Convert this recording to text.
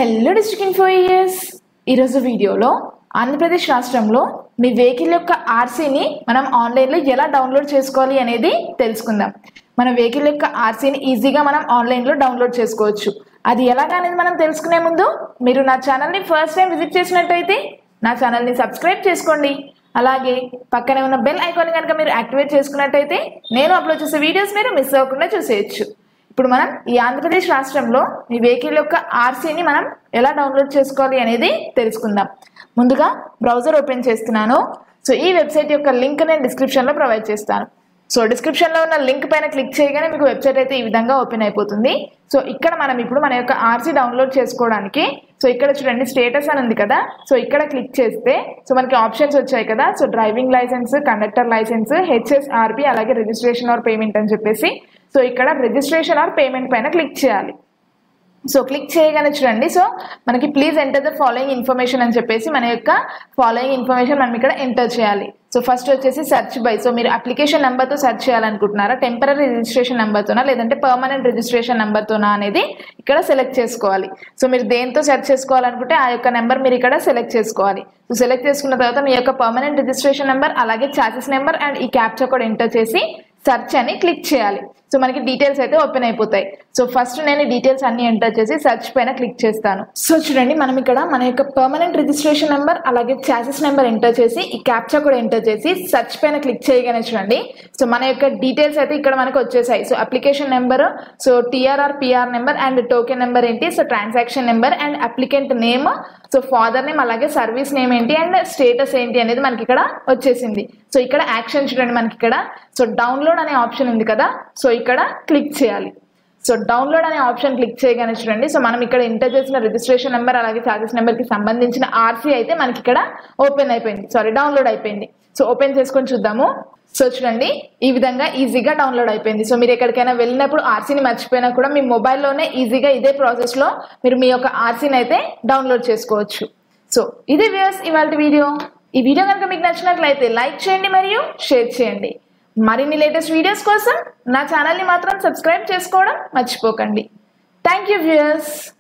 hello district info years ఈరోజు వీడియోలో ఆంధ్రప్రదేశ్ రాష్ట్రంలో మీ వెహికల్ యొక్క ఆర్సీని మనం ఆన్లైన్లో ఎలా డౌన్లోడ్ చేసుకోవాలి అనేది తెలుసుకుందాం మన వెహికల్ యొక్క ఆర్సీని ఈజీగా మనం ఆన్లైన్లో డౌన్లోడ్ చేసుకోవచ్చు అది ఎలాగనేది మనం తెలుసుకునే ముందు మీరు నా ఛానల్ని ఫస్ట్ టైం విజిట్ చేసినట్టయితే నా ఛానల్ని సబ్స్క్రైబ్ చేసుకోండి అలాగే పక్కనే ఉన్న బెల్ ఐకాన్ కనుక మీరు యాక్టివేట్ చేసుకున్నట్టయితే నేను అప్లోడ్ చేసే వీడియోస్ మీరు మిస్ అవ్వకుండా చూసేయచ్చు ఇప్పుడు మనం ఈ ఆంధ్రప్రదేశ్ రాష్ట్రంలో మీ వెహికల్ యొక్క ఆర్సీని మనం ఎలా డౌన్లోడ్ చేసుకోవాలి అనేది తెలుసుకుందాం ముందుగా బ్రౌజర్ ఓపెన్ చేస్తున్నాను సో ఈ వెబ్సైట్ యొక్క లింక్ నేను డిస్క్రిప్షన్లో ప్రొవైడ్ చేస్తాను సో డిస్క్రిప్షన్లో ఉన్న లింక్ పైన క్లిక్ చేయగానే మీకు వెబ్సైట్ అయితే ఈ విధంగా ఓపెన్ అయిపోతుంది సో ఇక్కడ మనం ఇప్పుడు మన యొక్క ఆర్సీ డౌన్లోడ్ చేసుకోవడానికి సో ఇక్కడ చూడండి స్టేటస్ అని ఉంది కదా సో ఇక్కడ క్లిక్ చేస్తే సో మనకి ఆప్షన్స్ వచ్చాయి కదా so driving licence conductor licence HSRP అలాగే రిజిస్ట్రేషన్ ఆర్ పేమెంట్ అని చెప్పేసి సో ఇక్కడ రిజిస్ట్రేషన్ ఆర్ పేమెంట్ పైన క్లిక్ చేయాలి సో క్లిక్ చేయగానే చూడండి సో మనకి please enter the following information అని చెప్పేసి మన యొక్క ఫాలోయింగ్ ఇన్ఫర్మేషన్ మనం ఇక్కడ ఎంటర్ చేయాలి సో ఫస్ట్ వచ్చేసి సెర్చ్ బై సో మీరు అప్లికేషన్ నెంబర్తో సెర్చ్ చేయాలనుకుంటున్నారా టెంపరీ రిజిస్ట్రేషన్ నెంబర్తోనా లేదంటే పర్మనెంట్ రిజిస్ట్రేషన్ నెంబర్తోనా అనేది ఇక్కడ సెలెక్ట్ చేసుకోవాలి సో మీరు దేంతో సెర్చ్ చేసుకోవాలనుకుంటే ఆ యొక్క నెంబర్ మీరు ఇక్కడ సెలెక్ట్ చేసుకోవాలి సో సెలెక్ట్ చేసుకున్న తర్వాత మీ యొక్క పర్మనెంట్ రిజిస్ట్రేషన్ నెంబర్ అలాగే ఛార్జెస్ నెంబర్ అండ్ ఈ క్యాప్చా కూడా ఎంటర్ చేసి సెర్చ్ అని క్లిక్ చేయాలి సో మనకి డీటెయిల్స్ అయితే ఓపెన్ అయిపోతాయి సో ఫస్ట్ నేను డీటెయిల్స్ అన్ని ఎంటర్ చేసి సెర్చ్ పైన క్లిక్ చేస్తాను సో చూడండి మనం ఇక్కడ మన యొక్క పర్మనెంట్ రిజిస్ట్రేషన్ నెంబర్ అలాగే ఛాసెస్ నెంబర్ ఎంటర్ చేసి ఈ క్యాప్చా కూడా ఎంటర్ చేసి సెర్చ్ పైన క్లిక్ చేయగానే చూడండి సో మన యొక్క డీటెయిల్స్ అయితే ఇక్కడ మనకు వచ్చేసాయి so application number so TRR PR number and token number ఏంటి so transaction number and applicant name so father name అలాగే సర్వీస్ నేమ్ ఏంటి అండ్ స్టేటస్ ఏంటి అనేది మనకి ఇక్కడ వచ్చేసింది సో ఇక్కడ యాక్షన్ చూడండి మనకి ఇక్కడ సో డౌన్లోడ్ అనే ఆప్షన్ ఉంది కదా సో ఇక్కడ క్లిక్ చేయాలి సో డౌన్లోడ్ అనే ఆప్షన్ క్లిక్ చేయగానే చూడండి సో మనం ఇక్కడ ఎంటర్ చేసిన రిజిస్ట్రేషన్ నెంబర్ అలాగే ఛార్జెస్ నెంబర్కి సంబంధించిన ఆర్సీ అయితే మనకి ఇక్కడ ఓపెన్ అయిపోయింది సారీ డౌన్లోడ్ అయిపోయింది సో ఓపెన్ చేసుకొని చూద్దాము సో చూడండి ఈ విధంగా ఈజీగా డౌన్లోడ్ అయిపోయింది సో మీరు ఎక్కడికైనా వెళ్ళినప్పుడు ఆర్సీని మర్చిపోయినా కూడా మీ మొబైల్లోనే ఈజీగా ఇదే ప్రాసెస్లో మీరు మీ యొక్క ఆర్సీని అయితే డౌన్లోడ్ చేసుకోవచ్చు సో ఇది వ్యూస్ ఇవాళ వీడియో ఈ వీడియో కనుక మీకు నచ్చినట్లయితే లైక్ చేయండి మరియు షేర్ చేయండి మరిన్ని లేటెస్ట్ వీడియోస్ కోసం నా ఛానల్ని మాత్రం సబ్స్క్రైబ్ చేసుకోవడం మర్చిపోకండి థ్యాంక్ యూ వ్యూయర్స్